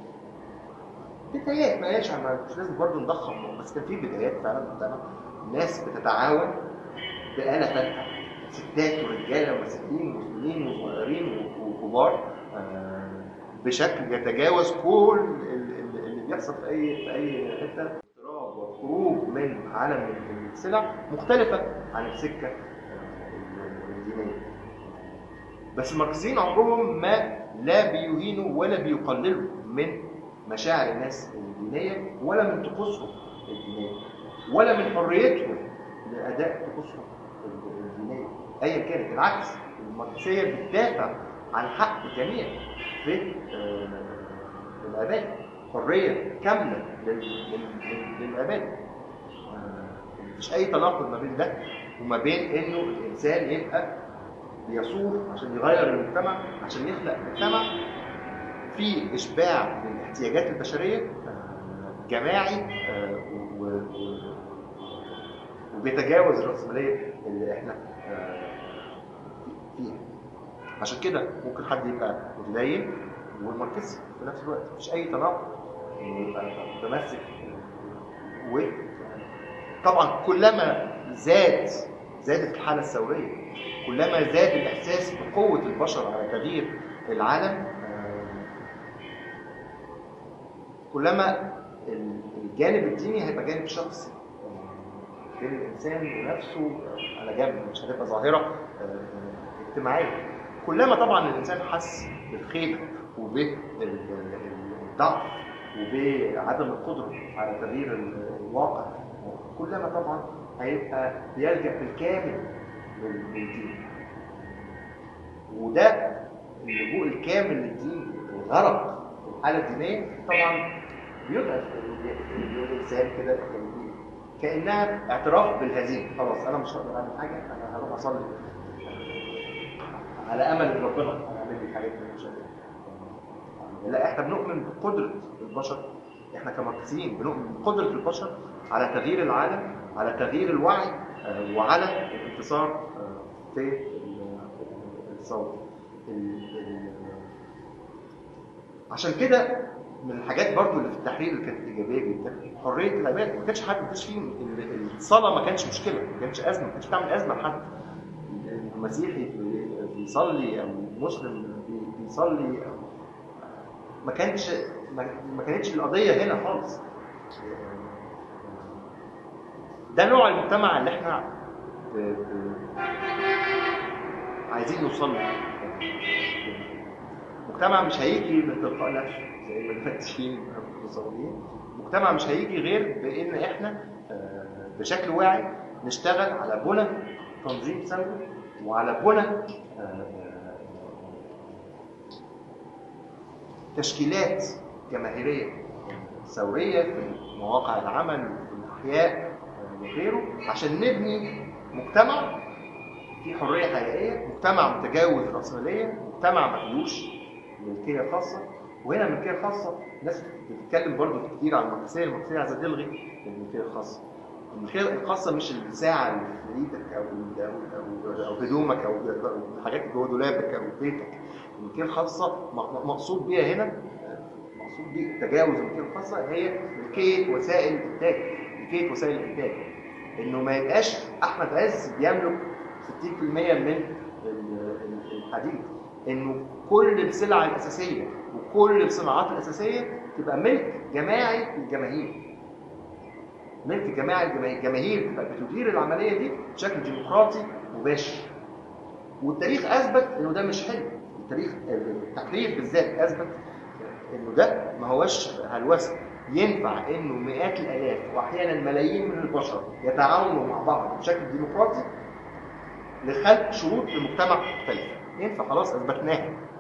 بدايات ما هياش ما- مش لازم برضه نضخم بس كان في بدايات فعلا مجتمع الناس بتتعاون بآلة فاتحة ستات ورجاله ومساكين ومسلمين وصغيرين وكبار آه، بشكل يتجاوز كل ال- ال- اللي بيحصل في اي في اي حته اضطراب وخروج من عالم السلع مختلفه عن السكه آه، الدينيه بس الماركسيين عمرهم ما لا بيهينوا ولا بيقللوا من مشاعر الناس الدينيه ولا من طقوسهم الدينيه ولا من حريتهم لاداء طقوسهم الدينيه ايا كانت بالعكس الماركسيه بتدافع عن حق الجميع في آه، العباده حريه كامله لل- لل- للعباده آه، مفيش اي تناقض ما بين ده وما بين انه الانسان يبقى بيصور عشان يغير المجتمع عشان يخلق مجتمع فيه اشباع للاحتياجات البشريه آه، جماعي آه، و- و- وبيتجاوز الرأسمالية اللي احنا آه، فيها عشان كده ممكن حد يبقى متدين وماركسي في نفس الوقت مفيش اي تناقض إنه يبقى متمسك و طبعا كلما زاد زادت الحاله الثوريه كلما زاد الاحساس بقوه البشر على تغيير العالم آه، كلما الجانب الديني هيبقى جانب شخصي بين الانسان ونفسه على جنب مش هتبقى ظاهره آه، اجتماعيه كلما طبعا الانسان حس بالخيبه وبالضعف وبعدم القدره على تغيير الواقع كلما طبعا هيبقى بيلجا بالكامل لل- للدين وده اللجوء الكامل للدين الغرق في الحاله الدينيه طبعا بيضعف ال- الانسان كده يعني كانها اعتراف بالهزيمه خلاص انا مش هقدر اعمل حاجه انا هروح اصلي على امل ان ربنا هيعمل لي الحاجات اللي انا مش قادر لا احنا بنؤمن بقدره البشر احنا كماركسيين بنؤمن بقدره البشر على تغيير العالم على تغيير الوعي آه، وعلى الانتصار آه، في ال- الثوره ال- ال- عشان كده من الحاجات برضو اللي في التحرير اللي كانت ايجابيه جدا حريه العباد ما كانش حد ما كانش فيه ال- الصلاه ما كانش مشكله ما كانش ازمه ما كانش بتعمل ازمه لحد المسيحي بي- بيصلي او مسلم بي- بيصلي أو ما كانش ما ما كانتش القضيه هنا خالص ده نوع المجتمع اللي احنا ب- ب- عايزين نوصل له مجتمع مش هيجي من تلقاء نفسه زي ما المسيحيين متصورين مجتمع مش هيجي غير بان احنا آه، بشكل واعي نشتغل على بنى تنظيم سوي وعلى بنى آه، تشكيلات جماهيريه ثوريه في مواقع العمل في الاحياء آه، وغيره عشان نبني مجتمع فيه حريه حقيقيه مجتمع متجاوز الراسماليه مجتمع ما فيهوش ملكيه خاصه وهنا الملكيه الخاصه الناس بتتكلم برضو كتير عن الماركسيه الماركسيه عايزه تلغي الملكيه الخاصه الملكيه الخاصه مش الساعه اللي في ايدك او او او, أو هدومك او أو الحاجات اللي جوه دولابك او بيتك الملكيه الخاصه م- مقصود بيها هنا مقصود بيه تجاوز الملكيه الخاصه هي ملكيه وسائل الانتاج ملكيه وسائل الانتاج انه ما يبقاش احمد عز بيملك 60% من ال- ال- الحديد انه كل السلع الاساسيه وكل الصناعات الاساسيه تبقى ملك جماعي للجماهير ملك جماعي للجماهير الجماهير تبقى بتدير العمليه دي بشكل ديمقراطي مباشر والتاريخ اثبت انه ده مش حلو التاريخ التحرير بالذات اثبت انه ده ما هوش هلوسه ينفع انه مئات الالاف واحيانا ملايين من البشر يتعاونوا مع بعض بشكل ديمقراطي لخلق شروط لمجتمع مختلف ينفع خلاص اثبتناها